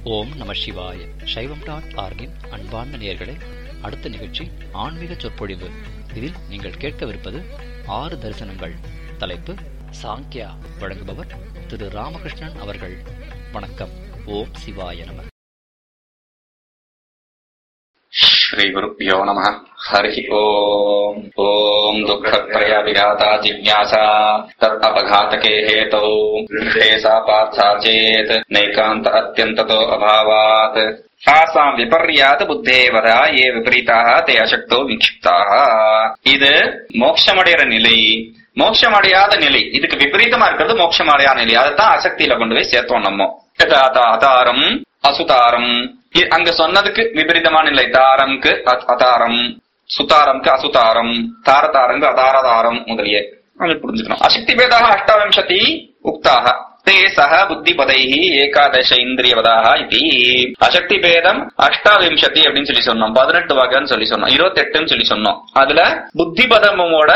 ஓம் நம சிவாய சைவம் டாட் ஆர்கின் அன்பார்ந்த நேயர்களே அடுத்த நிகழ்ச்சி ஆன்மீக சொற்பொழிவு இதில் நீங்கள் கேட்கவிருப்பது ஆறு தரிசனங்கள் தலைப்பு சாங்கியா வழங்குபவர் திரு ராமகிருஷ்ணன் அவர்கள் வணக்கம் ஓம் சிவாய நம श्रीगुरुभ्यो नमः हरिः ओम् ॐ दुःखत्रयाविघाता जिज्ञासा तत् अपघातके हेतौ गृहे सा पार्था चेत् नैकान्त अत्यन्ततो अभावात् ஆசாம் விபர்யாத புத்தேவதா ஏ விபரீதாக தே அசக்தோ விக்ஷிப்தாக இது மோட்சமடைகிற நிலை மோட்சமடையாத நிலை இதுக்கு விபரீதமா இருக்கிறது மோட்சமடையாத நிலை அதைத்தான் அசக்தியில கொண்டு போய் சேர்த்தோம் நம்ம யதாதா அதாரம் அசுதாரம் இ- அங்க சொன்னதுக்கு விபரீதமான நிலை தாரம்க்கு அ- அதாரம் சுதாரம்க்கு அசுதாரம் தாரதாரம்க்கு அதாரதாரம் முதலிய அது புரிஞ்சுக்கணும் அசக்தி பேதாக அஷ்டாவிம்சதி உக்தாக தே சக புத்தி பதைஹி ஏகாதச இந்திரியவதாக இது அசக்தி பேதம் அஷ்டாவிம்சதி அப்படின்னு சொல்லி சொன்னோம் பதினெட்டு வகைன்னு சொல்லி சொன்னோம் இருபத்தி எட்டுன்னு சொல்லி சொன்னோம் அதுல புத்தி பதமோட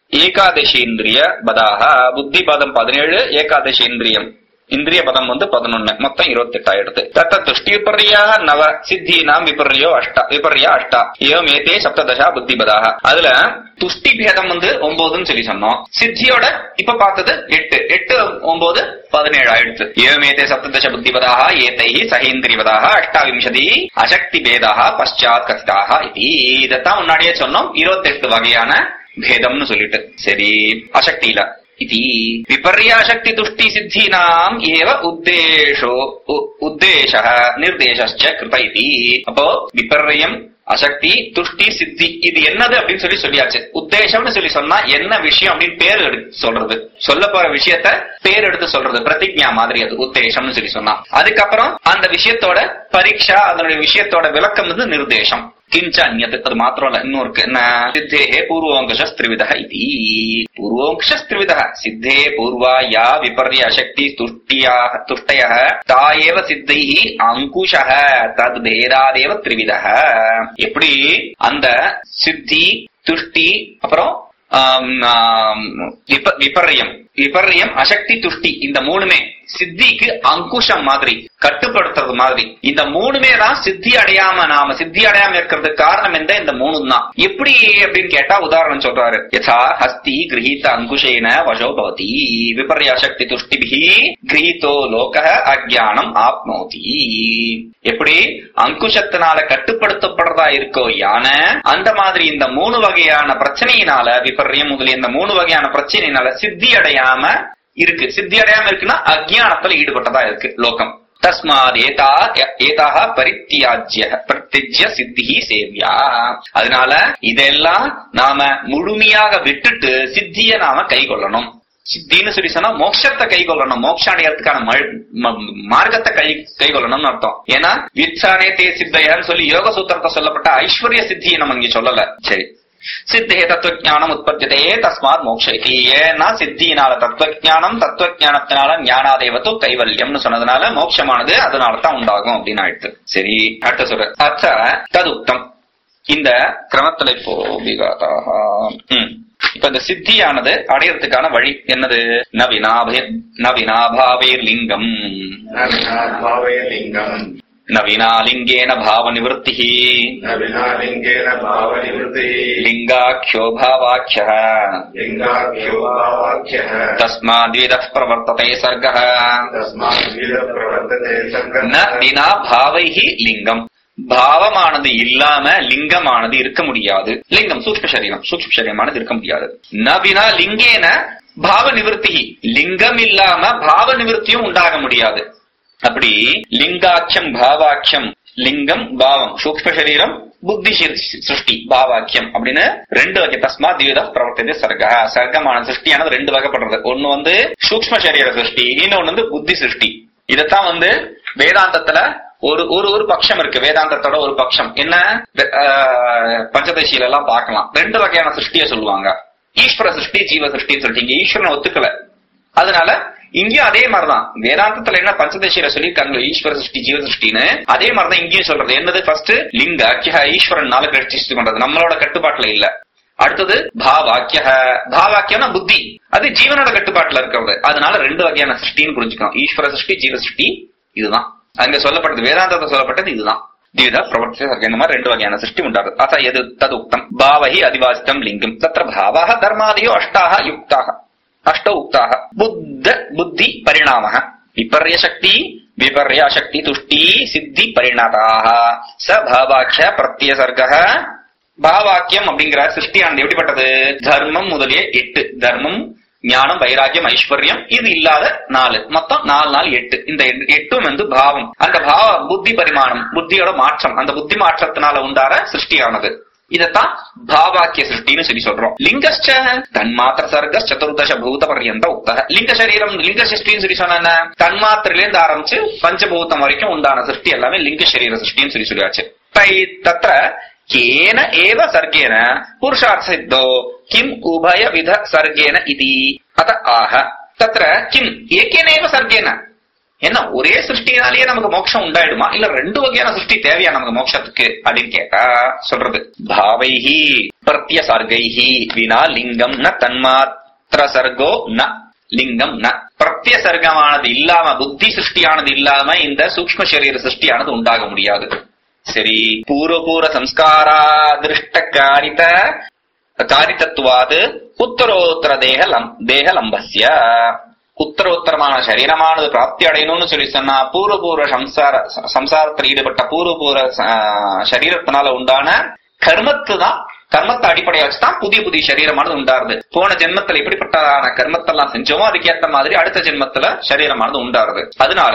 ஏகாதசி இந்திரிய பதாக புத்தி பதம் பதினேழு ஏகாதசி இந்திரியம் இந்திரிய பதம் வந்து பதினொன்னு மொத்தம் இருபத்தி எட்டு ஆயிடுது தத்த துஷ்டி விபர்யாக நவ சித்தீனாம் விபர்யோ அஷ்டா விபர்யா அஷ்டா ஏவம் ஏதே சப்ததசா புத்தி பதாக அதுல துஷ்டி பேதம் வந்து ஒன்பதுன்னு சொல்லி சொன்னோம் சித்தியோட இப்ப பார்த்தது எட்டு எட்டு ஒன்பது பதினேழு ஆயிடுச்சு ஏவமேதே சப்ததச புத்தி பதாக ஏதை சகேந்திரியவதாக அஷ்டாவிம்சதி அசக்தி பேதாக பశ్చాத் கதிதாக இது இதைத்தான் முன்னாடியே சொன்னோம் இருபத்தெட்டு வகையான பேதம்னு சொல்லிட்டு சரி அசக்தியில इति विपर्याशक्ति तुष्टि सिद्धीनाम एव उद्देशो उ- उद्देशः निर्देशश्च कृत इति அப்போ விபர்யம் அசக்தி துஷ்டி சித்தி இது என்னது அப்படின்னு சொல்லி சொல்லியாச்சு உத்தேசம்னு சொல்லி சொன்னா என்ன விஷயம் அப்படின்னு பேர் எடுத்து சொல்றது சொல்ல போற விஷயத்த பேர் எடுத்து சொல்றது பிரதிஜா மாதிரி அது உத்தேசம்னு சொல்லி சொன்னா அதுக்கப்புறம் அந்த விஷயத்தோட பரீட்சா அதனுடைய விஷயத்தோட விளக்கம் வந்து நிர்தேசம் கிஞ்ச அந்நத் அது மாத்திரம் இல்ல இன்னும் இருக்கு என்ன சித்தேஹே பூர்வோங்கஷ திரிவித இது பூர்வோங்கஷ திரிவித சித்தே பூர்வா யா விபர்ய அசக்தி துஷ்டியா துஷ்டய தா ஏவ சித்தைஹி அங்குஷः தத் பேதாதேவ திரிவித எப்படி அந்த சித்தி துஷ்டி அப்புறம் ஆம், ஆம், விப- விபர்யம் விபர்யம் அசக்தி துஷ்டி இந்த மூணுமே சித்திக்கு அங்குஷம் மாதிரி கட்டுப்படுத்துறது மாதிரி இந்த மூணுமே தான் சித்தி அடையாம நாம சித்தி அடையாம இருக்கிறதுக்கு காரணம் எந்த இந்த மூணு தான் எப்படி அப்படின்னு கேட்டா உதாரணம் சொல்றாரு யதா ஹஸ்தி கிரகீத அங்குஷேன வசோ பவதி விபர்ய அசக்தி துஷ்டிபிஹி கிரகீதோ லோக அஜானம் ஆப்னோதி எப்படி அங்குஷத்தினால கட்டுப்படுத்தப்படுறதா இருக்கோ யானை அந்த மாதிரி இந்த மூணு வகையான பிரச்சனையினால விபர்யம் முதலிய இந்த மூணு வகையான பிரச்சனையினால சித்தி அடையாம இருக்கு சித்தி அடையாம இருக்குன்னா அஜ்ஞானத்துல ஈடுபட்டதா இருக்கு லோகம் தஸ்மாத் ஏதா ஏதாக பரித்தியாஜ்ய பிரத்யஜ்ய சித்தி சேவியா அதனால இதெல்லாம் நாம முழுமையாக விட்டுட்டு சித்திய நாம கை கொள்ளணும் சித்தின்னு சொல்லி சொன்னா மோட்சத்தை கை கொள்ளணும் மோட்சம் அடையறதுக்கான மழ்- ம- மார்க்கத்தை கை கை கொள்ளணும்னு அர்த்தம் ஏன்னா வித்சானே தே சித்தையான்னு சொல்லி யோக சூத்திரத்தை சொல்லப்பட்ட ஐஸ்வர்ய சித்தியை நம்ம இங்க சொல்லல சரி சித்தே தத்துவஜானம் உற்பத்தியதே தஸ்மாத் மோக்ஷ இதி. ஏன்னா சித்தியினால தத்துவஜானம் தத்துவஜானத்தினால ஞானாதேவத்து கைவல்யம்னு சொன்னதுனால மோட்சமானது அதனால தான் உண்டாகும் அப்படின்னு ஆயிடுத்து சரி அடுத்த சொல்ற அத்த ததுக்தம் இந்த கிரமத்துல இப்போ விகாதாக ம். இப்ப இந்த சித்தியானது அடையறதுக்கான வழி என்னது நவினாபே நவினாபாவேர் லிங்கம் भावे लिङ्गम् நவீனாலிங்கேன பாவ நிவൃத்தி न विना लिङ्गेन भावनिवृत्तिः லிங்காख्यो भावाख्य लिङ्गाख्यो भावाख्यः तस्माद्विद प्रवर्तते सर्गः तस्मात् विदप्रवर्तते ந सङ्गः வினா பாவைஹி லிங்கம் பாவமானது இல்லாம லிங்கமானது இருக்க முடியாது லிங்கம் சூக்ஷ்ம சரீரம் சூக்ஷ்ம சரீரமானது இருக்க முடியாது ந வினா லிங்கேன பாவ நிவர்த்தி லிங்கம் இல்லாம பாவ நிவர்த்தியும் உண்டாக முடியாது அப்படி லிங்காட்சம் பாவாட்சம் லிங்கம் பாவம் சூக்ஷ்ம சரீரம் புத்தி சி- சிருஷ்டி பாவாக்கியம் அப்படின்னு ரெண்டு வகை தஸ்மா தீவித பிரவர்த்தது சர்க்க சர்க்கமான சிருஷ்டியானது ரெண்டு வகைப்படுறது ஒண்ணு வந்து சூக்ஷ்ம சரீர சிருஷ்டி இன்னொன்னு வந்து புத்தி சிருஷ்டி இதத்தான் வந்து வேதாந்தத்துல ஒரு ஒரு ஒரு பட்சம் இருக்கு வேதாந்தத்தோட ஒரு பட்சம் என்ன ஆஹ், பஞ்சதசியில எல்லாம் பார்க்கலாம் ரெண்டு வகையான சிருஷ்டிய சொல்லுவாங்க ஈஸ்வர சிருஷ்டி ஜீவ சிருஷ்டின்னு சொல்லிட்டு இங்க ஈஸ்வரனை ஒத்துக்கல அதனால இங்கேயும் அதே மாதிரிதான் வேதாந்தத்துல என்ன பஞ்சதசியில சொல்லியிருக்காங்க ஈஸ்வர சிருஷ்டி ஜீவ சிருஷ்டின்னு அதே மாதிரிதான் இங்கேயும் சொல்றது என்னது ஃபர்ஸ்ட் லிங்க அக்கிய ஈஸ்வரனால கிரஷ்டி பண்றது நம்மளோட கட்டுப்பாட்டுல இல்ல அடுத்தது பாவாக்கிய பாவாக்கியம்னா புத்தி அது ஜீவனோட கட்டுப்பாட்டுல இருக்கிறது அதனால ரெண்டு வகையான சிருஷ்டின்னு புரிஞ்சுக்கணும் ஈஸ்வர சிருஷ்டி ஜீவ சிருஷ்டி இதுதான் அங்க சொல்லப்பட்டது வேதாந்தத்தை சொல்லப்பட்டது இதுதான் द्विविध प्रवर्तित सर्गे இந்த மாதிரி ரெண்டு வகையான சிருஷ்டி உண்டாது அத எது தது உக்தம் பாவஹி அதிவாசிதம் லிங்கம் தத்திர பாவாக தர்மாதியோ அஷ்டாக யுக்தாக அஷ்ட உக்தாக புத்த புத்தி பரிணாமः விபர்ய சக்தி விபர்ய சக்தி துஷ்டி சித்தி பரிணாதாக ச பாவாக்கிய பிரத்யசர்க பாவாக்கியம் அப்படிங்கிற சிருஷ்டியானது எப்படிப்பட்டது தர்மம் முதலிய எட்டு தர்மம் ஞானம் வைராக்கியம் ஐஸ்வர்யம் இது இல்லாத நாலு மொத்தம் நாலு நாள் எட்டு இந்த எட்டு- எட்டும் வந்து பாவம் அந்த பாவ புத்தி பரிமாணம் புத்தியோட மாற்றம் அந்த புத்தி மாற்றத்தினால உண்டார சிருஷ்டியானது இதத்தான் பாவாக்கிய சிருஷ்டின்னு சொல்லி சொல்றோம் லிங்கஸ்ச தன்மாத்திர சர்க்க சதுர்தச பூத பர்யந்த உக்தக லிங்க சரீரம் லிங்க சிருஷ்டின்னு சொல்லி சொன்ன என்ன? தன்மாத்திரையில இருந்து ஆரம்பிச்சு பஞ்சபூதம் வரைக்கும் உண்டான சிருஷ்டி எல்லாமே லிங்க சரீர சிருஷ்டின்னு சொல்லி சொல்லியாச்சு தை தத்ர கேன ஏவ சர்க்கேன புருஷார்த்த சித்தோ கிம் உபய வித சர்க்கேன இதி அத ஆக தத்ர கிம் ஏகேனேவ சர்க்கேன என்ன ஒரே சிருஷ்டினாலேயே நமக்கு மோட்சம் உண்டாயிடுமா இல்ல ரெண்டு வகையான சிருஷ்டி தேவையா நமக்கு மோட்சத்துக்கு அப்படின்னு கேட்டா சொல்றது பாவைஹி பிரத்ய சர்க்கைஹி வினா லிங்கம் ந தன்மாத்திர சர்க்கோ ந லிங்கம் ந பிரத்ய சர்க்கமானது இல்லாம புத்தி சிருஷ்டியானது இல்லாம இந்த சூக்ம சரீர சிருஷ்டியானது உண்டாக முடியாது சரி பூர்வபூர்வ சம்ஸ்காரா திருஷ்ட காரித காரிதத்துவாது உத்தரோத்தர தேக லம் தேக லம்பஸ்ய உத்தரோத்தரமான சரீரமானது பிராப்தி அடையணும்னு சொல்லி சொன்னா பூர்வபூர்வ சம்சார சம்சாரத்தில் ஈடுபட்ட பூர்வபூர்வ ஆஹ், சரீரத்தினால உண்டான கர்மத்து தான் கர்மத்தை அடிப்படையா வச்சுதான் புதிய புதிய சரீரமானது உண்டாருது போன ஜென்மத்துல எப்படிப்பட்டதான கர்மத்தெல்லாம் செஞ்சோமோ அதுக்கேற்ற மாதிரி அடுத்த ஜென்மத்துல சரீரமானது உண்டாருது அதனால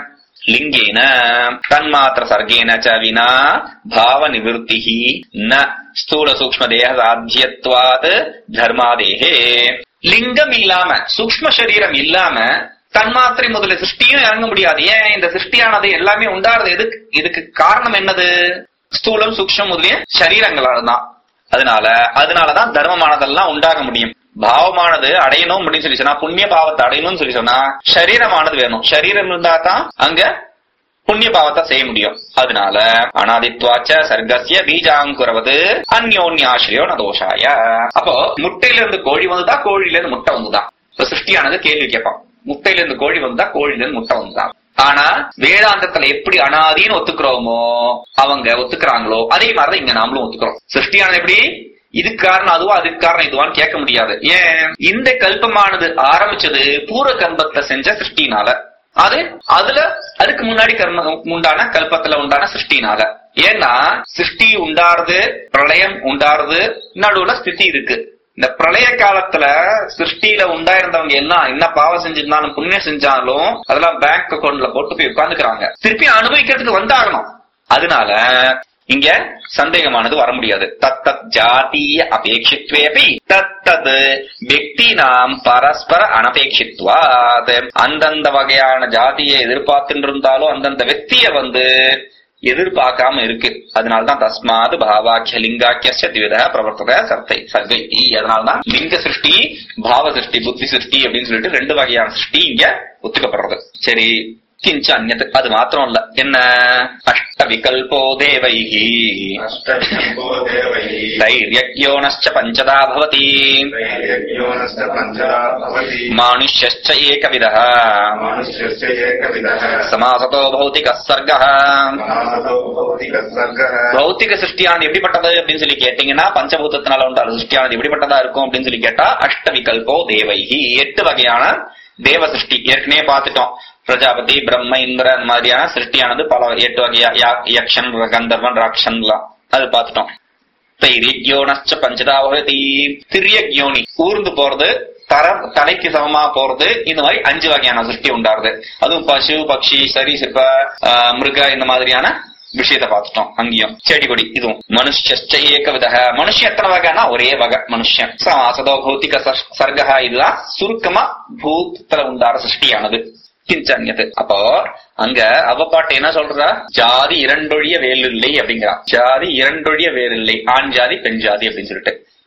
லிங்கேன தன்மாத்திர சர்கேன ச வினா பாவ நிவர்த்தி ந ஸ்தூல சூக்ம தேக சாத்தியத்வாத் தர்மாதேகே லிங்கம் இல்லாம சூக்ம சரீரம் இல்லாம தன்மாத்திரை முதல்ல சிருஷ்டியும் இறங்க முடியாது ஏன் இந்த சிருஷ்டியானது எல்லாமே உண்டாறது எதுக்கு இதுக்கு காரணம் என்னது ஸ்தூலம் சூக்ஷம் முதலிய சரீரங்களால தான் அதனால அதனாலதான் தர்மமானதெல்லாம் உண்டாக முடியும் பாவமானது அடையணும் அப்படின்னு சொல்லி சொன்னா புண்ணிய பாவத்தை அடையணும்னு சொல்லி சொன்னா சரீரமானது வேணும் சரீரம் இருந்தா தான் அங்க புண்ணிய பாவத்தை செய்ய முடியும் அதனால அனாதித்வாச்ச சர்க்கசிய பீஜாங்குரவது அந்யோன்ய ஆசிரியோ நதோஷாய அப்போ முட்டையில இருந்து கோழி வந்துதா கோழில இருந்து முட்டை வந்துதா இப்ப சிருஷ்டியானது கேள்வி கேட்பான் முட்டையில இருந்து கோழி வந்தா கோழில இருந்து முட்டை வந்துதா ஆனா வேதாந்தத்துல எப்படி அனாதின்னு ஒத்துக்கிறோமோ அவங்க ஒத்துக்கிறாங்களோ அதே மாதிரிதான் இங்க நாமளும் ஒத்துக்கிறோம் சிருஷ்டியானது எப்படி இதுக்கு காரணம் அதுவா அதுக்கு காரணம் இதுவான்னு கேட்க முடியாது ஏன் இந்த கல்பமானது ஆரம்பிச்சது பூர்வ கல்பத்தை செஞ்ச சிருஷ்டினால அது அதுல அதுக்கு முன்னாடி கர்ம உண்டான கல்பத்துல உண்டான சிருஷ்டினால ஏன்னா சிருஷ்டி உண்டாருது பிரளயம் உண்டாருது நடுவுல ஸ்திதி இருக்கு இந்த பிரளய காலத்துல சிருஷ்டியில உண்டாயிருந்தவங்க எல்லாம் என்ன பாவம் செஞ்சிருந்தாலும் புண்ணியம் செஞ்சாலும் அதெல்லாம் பேங்க் அக்கௌண்ட்ல போட்டு போய் உட்கார்ந்துக்கிறாங்க திருப்பி அனுபவிக்கிறதுக்கு வந்தாகணும் அதனால இங்க சந்தேகமானது வர முடியாது தத்தத் ஜாத்தீய அபேட்சித்வேபி தத்தது வெக்தி நாம் பரஸ்பர அனபேட்சித்வாத் அந்தந்த வகையான ஜாதியை எதிர்பார்த்துட்டு இருந்தாலும் அந்தந்த வெக்திய வந்து எதிர்பார்க்காம இருக்கு அதனாலதான் தஸ்மாது பாவாக்கிய லிங்காக்கிய திவித பிரவர்த்தத சர்த்தை சர்க்கை அதனாலதான் லிங்க சிருஷ்டி பாவ சிருஷ்டி புத்தி சிருஷ்டி அப்படின்னு சொல்லிட்டு ரெண்டு வகையான சிருஷ்டி இங்க ஒத்துக்கப்படுறது சரி கிஞ்ச அந்நது அது மாத்திரம் இல்ல என்ன அஷ்ட விகல்போ தேவைஹி अष्टशम्भो देवैः தைரியக்யோனश्च பஞ்சதா பவதி दैर्यज्ञोनश्च पञ्चदा भवति மானுஷ்யश्च ஏகவிதः मनुष्यस्य एकविधः சமாசதோ பௌதிக சர்க்கः महासतो भौतिकसर्गः பௌத்திக சிருஷ்டியானது எப்படிப்பட்டது அப்படின்னு சொல்லி கேட்டீங்கன்னா பஞ்சபூதத்தினால உண்டான சிருஷ்டியானது எப்படிப்பட்டதா இருக்கும் அப்படின்னு சொல்லி கேட்டா அஷ்ட விகல்போ தேவைஹி எட்டு வகையான தேவ சிருஷ்டி ஏற்கனவே பார்த்துட்டோம் பிரஜாபதி பிரம்ம இந்திர அந்த மாதிரியான சிருஷ்டியானது பல எட்டு வகையா யா- யக்ஷன் கந்தர்வன் ராட்சன்லாம் அது பார்த்துட்டோம் தைரியக்யோனச்ச பஞ்சதாவதி திரியக்யோனி ஊர்ந்து போறது தர தலைக்கு சமமா போறது இந்த மாதிரி அஞ்சு வகையான சிருஷ்டி உண்டாருது அதுவும் பசு பக்ஷி சரி சிற்ப ஆஹ், மிருக இந்த மாதிரியான விஷயத்தை பார்த்துட்டோம் அங்கேயும் செடி கொடி இதுவும் மனுஷ்யச்ச ஏக விதக மனுஷன் எத்தனை வகைனா ஒரே வகை மனுஷன் சமாசதோ பௌத்திக சர்- சர்க்கா இதுதான் சுருக்கமா பூத்தல உண்டார சிருஷ்டியானது கிஞ்சன்யது அப்போ அங்க அவ பாட்டு என்ன சொல்றா ஜாதி இரண்டொழிய வேலில்லை அப்படிங்கிறா ஜாதி இரண்டொழிய வேலில்லை ஆண் ஜாதி பெண் ஜாதி அப்படின்னு சொல்லிட்டு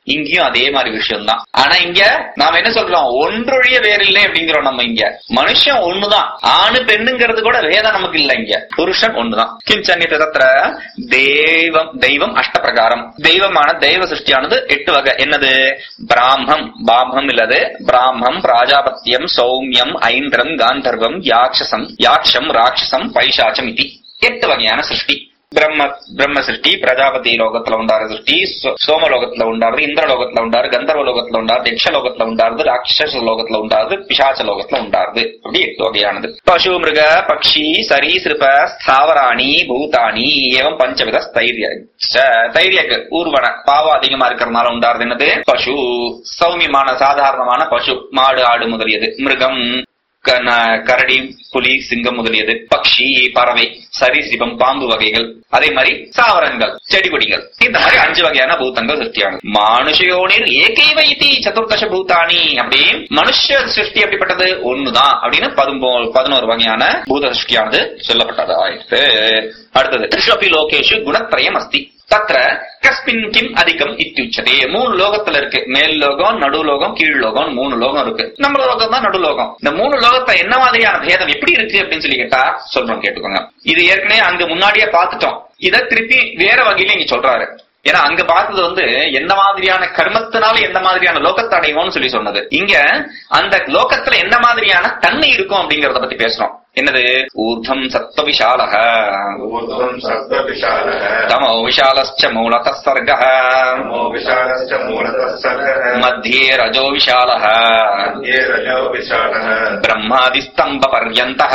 இங்கேயும் அதே மாதிரி விஷயம் தான் ஆனா இங்க நாம என்ன சொல்றோம் ஒன்றொழிய வேறில்லை அப்படிங்கிறோம் நம்ம இங்க மனுஷன் ஒண்ணுதான் ஆணு பெண்ணுங்கிறது கூட வேதம் நமக்கு இல்ல இங்க புருஷன் ஒண்ணுதான் கிஞ்சன்னித தத்திர தெய்வம் தெய்வம் அஷ்ட பிரகாரம் தெய்வமான தெய்வ சிருஷ்டியானது எட்டு வகை என்னது பிராமம் பாமம் இல்லது பிராமம் பிராஜாபத்தியம் சௌமியம் ஐந்திரம் காந்தர்வம் யாக்ஷசம் யாக்ஷம் ராட்சசம் பைசாச்சம் இது எட்டு வகையான சிருஷ்டி பிரம்ம பிரம்ம சிருஷ்டி பிரஜாபதி லோகத்துல உண்டாரு சிருஷ்டி சோ- சோம லோகத்துல உண்டாரு இந்திர லோகத்துல உண்டாரு கந்தர்வ லோகத்துல உண்டாரு யக்ஷ லோகத்துல உண்டாரு ராட்சச லோகத்துல உண்டாரு பிசாச்ச லோகத்துல உண்டாரு அப்படி எட்டு வகையானது பசு மிருக பக்ஷி சரீசிருப ஸ்தாவராணி பூதானி ஏவம் பஞ்சவித ஸ்தைரிய தைரியக்கு ஊர்வன பாவம் அதிகமா இருக்கிறதுனால உண்டாருது என்னது பசு சௌமியமான சாதாரணமான பசு மாடு ஆடு முதலியது மிருகம் கன- கரடி புலி சிங்கம் முதலியது பக்ஷி பறவை சரிசிபம் பாம்பு வகைகள் அதே மாதிரி சாவரங்கள் செடி கொடிகள் இந்த மாதிரி அஞ்சு வகையான பூத்தங்கள் சிருஷ்டியானது மானுஷயோனில் ஏகைவ இதி சதுர்தச பூதானி அப்படி மனுஷ சிருஷ்டி அப்படிப்பட்டது ஒண்ணுதான் அப்படின்னு பதினொ பதினோரு வகையான பூத சிருஷ்டியானது சொல்லப்பட்டது ஆயிடுத்து அடுத்தது ரிஷபி லோகேஷு குணத்ரயம் அஸ்தி தத்ர கஸ்மின் கிம் அதிகம் இத்தியுச்சதே மூணு லோகத்துல இருக்கு மேல் லோகம் நடு லோகம் கீழ் லோகம் மூணு லோகம் இருக்கு நம்ம லோகம் தான் நடு லோகம் இந்த மூணு லோகத்தை என்ன மாதிரியான பேதம் எப்படி இருக்கு அப்படின்னு சொல்லி கேட்டா சொல்றோம் கேட்டுக்கோங்க இது ஏற்கனவே அங்க முன்னாடியே பார்த்துட்டோம் இத திருப்பி வேற வகையில இங்க சொல்றாரு ஏன்னா அங்க பார்த்தது வந்து எந்த மாதிரியான கர்மத்தினால எந்த மாதிரியான லோகத்தை அடைவோம்னு சொல்லி சொன்னது இங்க அந்த லோகத்துல எந்த மாதிரியான தன்மை இருக்கும் அப்படிங்கறத பத்தி பேசுறோம் என்னது ஊர்தம் சத்வ விஷாலக ऊर्ध्वम् सत्त्वविशालः தமோ விஷாலஸ்ச மூலத சர்கः नमो विशालश्च मूलतः सर्गः मध्ये रजो विशालः मध्ये रजो विशालः ब्रह्मादिस्तम्भ पर्यन्तः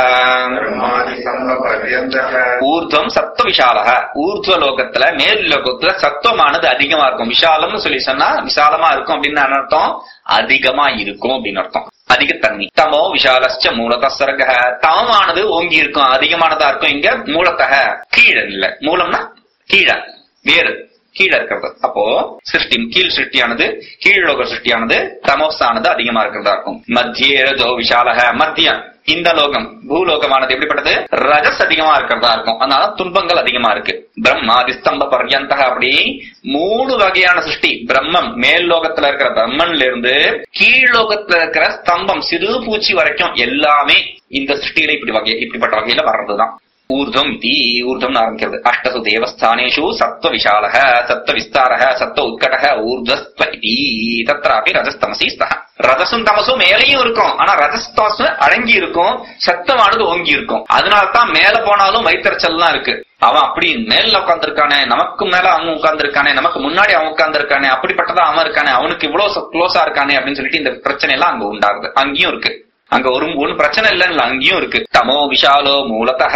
ब्रह्मादिसम्भपर्यन्तः ஊர்துவம் சத்துவ விஷாலக ஊர்துவ லோகத்துல மேல் லோகத்துல சத்துவமானது அதிகமா இருக்கும் விஷாலம்னு சொல்லி சொன்னா விசாலமா இருக்கும் அப்படின்னு என்ன அர்த்தம் அதிகமா இருக்கும் அப்படின்னு அர்த்தம் அதிகத்தன்மை தமோ விஷாலஸ்ச மூலத சர்க தமமானது ஓங்கி இருக்கும் அதிகமானதா இருக்கும் இங்க மூலத்தக கீழே இல்ல மூலம்னா கீழே வேறு கீழே இருக்கிறது அப்போ சிருஷ்டி கீழ் சிருஷ்டியானது கீழ் லோக சிருஷ்டியானது தமோஸானது அதிகமா இருக்கிறதா இருக்கும் மத்திய ரஜோ விஷாலக மத்தியம் இந்த லோகம் பூலோகமானது எப்படிப்பட்டது ரஜஸ் அதிகமா இருக்கிறதா இருக்கும் அதனால துன்பங்கள் அதிகமா இருக்கு பிரம்மாதி ஸ்தம்ப பர்யந்த அப்படி மூணு வகையான சிருஷ்டி பிரம்மம் மேல் லோகத்துல இருக்கிற பிரம்மன்ல இருந்து கீழ் லோகத்துல இருக்கிற ஸ்தம்பம் சிறு பூச்சி வரைக்கும் எல்லாமே இந்த சிருஷ்டியில இப்படி வகை இப்படிப்பட்ட வகையில வர்றதுதான் ஊர்தம் தி ஊர்தம் ஆரம்பிக்கிறது அஷ்டசு தேவஸ்தானேஷு சத்வ விஷாலக சத்வ விஸ்தாரக சத்வ உத்கடக ஊர்தஸ்த்வ இதி தத்ராபி ரஜஸ்தமசி ஸ்தக ரஜசும் தமசும் மேலேயும் இருக்கும் ஆனா ரஜஸ்தமசு அடங்கி இருக்கும் சத்தமானது ஓங்கி இருக்கும் அதனால தான் மேல போனாலும் வயிற்றுச்சல்லாம் இருக்கு அவன் அப்படி மேல உட்கார்ந்திருக்கானே நமக்கு மேல அவன் உட்கார்ந்திருக்கானே நமக்கு முன்னாடி அவன் உட்கார்ந்திருக்கானே அப்படிப்பட்டதா அவன் இருக்கானே அவனுக்கு இவ்வளவு க்ளோஸா இருக்கானே அப்படின்னு சொல்லிட்டு இந்த பிரச்சனை எல்லாம் அங்க உண்டாகுது அங்கேயும் இருக்கு அங்க ஒரு ஒன்னு பிரச்சனை இல்லைன்னு அங்கேயும் இருக்கு தமோ விஷாலோ மூலத்தः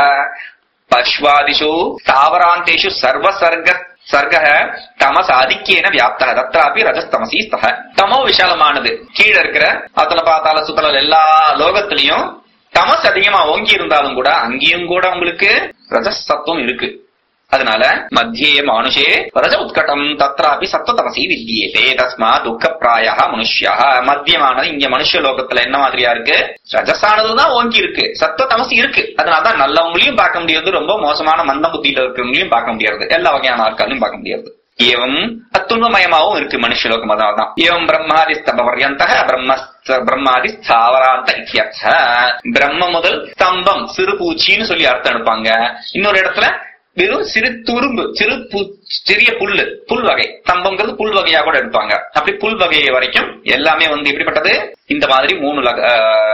பஷ்வாதிஷு ஸ்தாவராந்தேஷு சர்வ சர்க சர்க தமஸ் ஆதிக்கேன வியாப்தக தத்ராபி ரஜஸ்தமசி ஸ்தக தமோ விஷாலமானது கீழே இருக்கிற அத்தனை பார்த்தால சுத்தல எல்லா லோகத்திலையும் தமஸ் அதிகமா ஓங்கி இருந்தாலும் கூட அங்கேயும் கூட உங்களுக்கு ரஜஸ் சத்துவம் இருக்கு அதனால மத்தியே மானுஷே ரஜ உத்கட்டம் தத்ராபி சத்வ தமசி வித்தியதே தஸ்மா துக்க பிராய மனுஷ்யா மத்தியமானது இங்க மனுஷ லோகத்துல என்ன மாதிரியா இருக்கு ரஜசானதுதான் ஓங்கி இருக்கு சத்வ தமசி இருக்கு அதனாலதான் நல்லவங்களையும் பார்க்க முடியாது ரொம்ப மோசமான மந்த புத்தியில இருக்கிறவங்களையும் பார்க்க முடியாது எல்லா வகையான ஆட்களையும் பார்க்க முடியாது ஏவம் அத்துன்பமயமாவும் இருக்கு மனுஷலோகம் அதனால்தான் ஏவம் பிரம்மாதி ஸ்தம்ப பர்யந்த பிரம்ம பிரம்மாதி ஸ்தாவராந்த இத்தியர்த்த பிரம்ம முதல் ஸ்தம்பம் சிறு பூச்சின்னு சொல்லி அர்த்தம் எடுப்பாங்க இன்னொரு இடத்துல வெறும் சிறு துரும்பு சிறு பு- சிறிய புல்லு புல் வகை ஸ்தம்பம்ங்கிறது புல் வகையா கூட எடுப்பாங்க அப்படி புல் வகை வரைக்கும் எல்லாமே வந்து எப்படிப்பட்டது இந்த மாதிரி மூணு லக-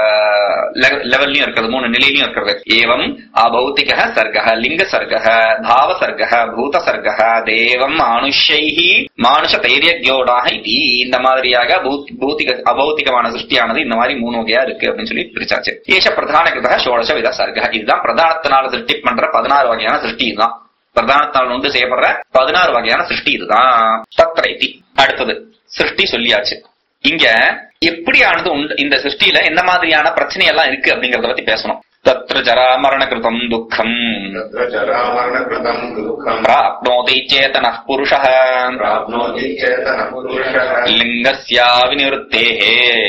ஆஹ் லெவ- லெவல்லயும் இருக்கிறது மூணு நிலையிலயும் இருக்கிறது ஏவம் அபௌத்திக சர்க லிங்க சர்க பாவ சர்க பூத சர்க தேவம் மானுஷ்யைஹி மானுஷ தைரியக்யோடாக இது இந்த மாதிரியாக பூத்- பூத்திக அபௌத்திகமான சிருஷ்டியானது இந்த மாதிரி மூணு வகையா இருக்கு அப்படின்னு சொல்லி பிரிச்சாச்சு ஏஷ பிரதான கிருத ஷோடச வித சர்க இதுதான் பிரதானத்தினால சிருஷ்டி பண்ற பதினாறு வகையான சிருஷ்டி இதுதான் பிரதானத்தால் உண்டு செய்யப்படுற பதினாறு வகையான சிருஷ்டி இதுதான் தத்ரைதி அடுத்தது சிருஷ்டி சொல்லியாச்சு இங்க எப்படியானது உண்டு இந்த சிருஷ்டியில என்ன மாதிரியான பிரச்சனை எல்லாம் இருக்கு அப்படிங்கறத பத்தி பேசணும் தத்ர ஜரா மரண கிருதம் துக்கம் तत्र जरामरणकृतम् दुःखम् प्राप्नोति चेतनः पुरुषः प्राप्नोति चेतनः पुरुषः लिङ्गस्याविनिवृत्तेः